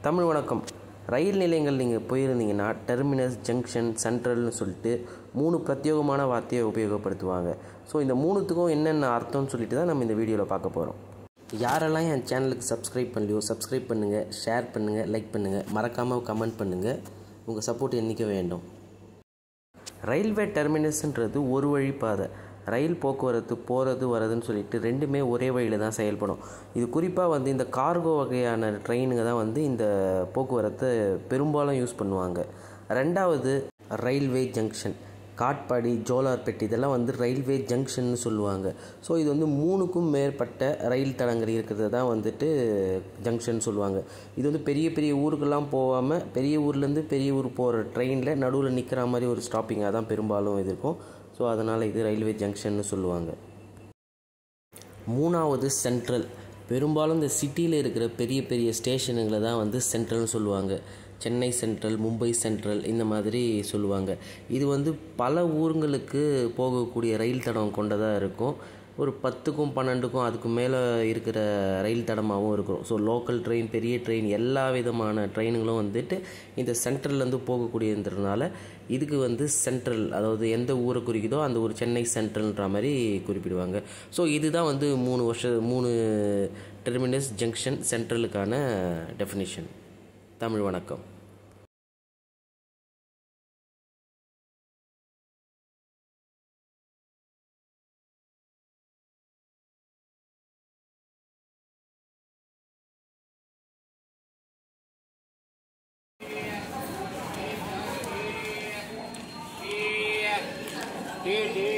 தமிழ் வணக்கம் ரயில் நிலையங்கள் நீங்கள் போயிருந்தீங்கன்னா டெர்மினஸ் ஜங்ஷன் சென்ட்ரல்னு சொல்லிட்டு மூணு பிரத்யேகமான வார்த்தையை உபயோகப்படுத்துவாங்க ஸோ இந்த மூணுத்துக்கும் என்னென்ன அர்த்தம்னு சொல்லிட்டு தான் நம்ம இந்த வீடியோவில் பார்க்க போகிறோம் யாரெல்லாம் என் சேனலுக்கு சப்ஸ்கிரைப் பண்ணலையோ சப்ஸ்கிரைப் பண்ணுங்கள் ஷேர் பண்ணுங்கள் லைக் பண்ணுங்கள் மறக்காமல் கமெண்ட் பண்ணுங்கள் உங்கள் சப்போர்ட் என்றைக்க வேண்டும் ரயில்வே டெர்மினஸ்ன்றது ஒரு வழி பாதை ரயில் போக்குவரத்து போகிறது வரதுன்னு சொல்லிட்டு ரெண்டுமே ஒரே வழியில் தான் செயல்படும் இது குறிப்பாக வந்து இந்த கார்கோ வகையான ட்ரெயினுங்க தான் வந்து இந்த போக்குவரத்தை பெரும்பாலும் யூஸ் பண்ணுவாங்க ரெண்டாவது ரயில்வே ஜங்ஷன் காட்பாடி ஜோலார்பேட்டை இதெல்லாம் வந்து ரயில்வே ஜங்ஷன் சொல்லுவாங்க ஸோ இது வந்து மூணுக்கும் மேற்பட்ட ரயில் தடங்கள் இருக்கிறது தான் வந்துட்டு ஜங்ஷன் சொல்லுவாங்க இது வந்து பெரிய பெரிய ஊருக்கெல்லாம் போகாமல் பெரிய ஊர்லேருந்து பெரிய ஊர் போகிற ட்ரெயினில் நடுவில் நிற்கிற மாதிரி ஒரு ஸ்டாப்பிங்காக தான் பெரும்பாலும் இது இருக்கும் ஸோ அதனால் இது ரயில்வே ஜங்ஷன்னு சொல்லுவாங்க மூணாவது சென்ட்ரல் பெரும்பாலும் இந்த சிட்டியில் இருக்கிற பெரிய பெரிய ஸ்டேஷனுங்களை தான் வந்து சென்ட்ரல்னு சொல்லுவாங்க சென்னை சென்ட்ரல் மும்பை சென்ட்ரல் இந்த மாதிரி சொல்லுவாங்க இது வந்து பல ஊருங்களுக்கு போகக்கூடிய ரயில் தடம் கொண்டதாக இருக்கும் ஒரு பத்துக்கும் பன்னெண்டுக்கும் அதுக்கு மேலே இருக்கிற ரயில் தடமாகவும் இருக்கும் ஸோ லோக்கல் ட்ரெயின் பெரிய ட்ரெயின் எல்லா விதமான ட்ரெயினுங்களும் வந்துட்டு இந்த சென்ட்ரல்லேருந்து போகக்கூடியதுன்றதுனால இதுக்கு வந்து சென்ட்ரல் அதாவது எந்த ஊரை குறிக்குதோ அந்த ஊர் சென்னை சென்ட்ரல்ன்ற மாதிரி குறிப்பிடுவாங்க ஸோ இதுதான் வந்து மூணு வருஷ மூணு டெர்மினஸ் ஜங்ஷன் சென்ட்ரலுக்கான டெஃபினிஷன் தமிழ் வணக்கம் டி டி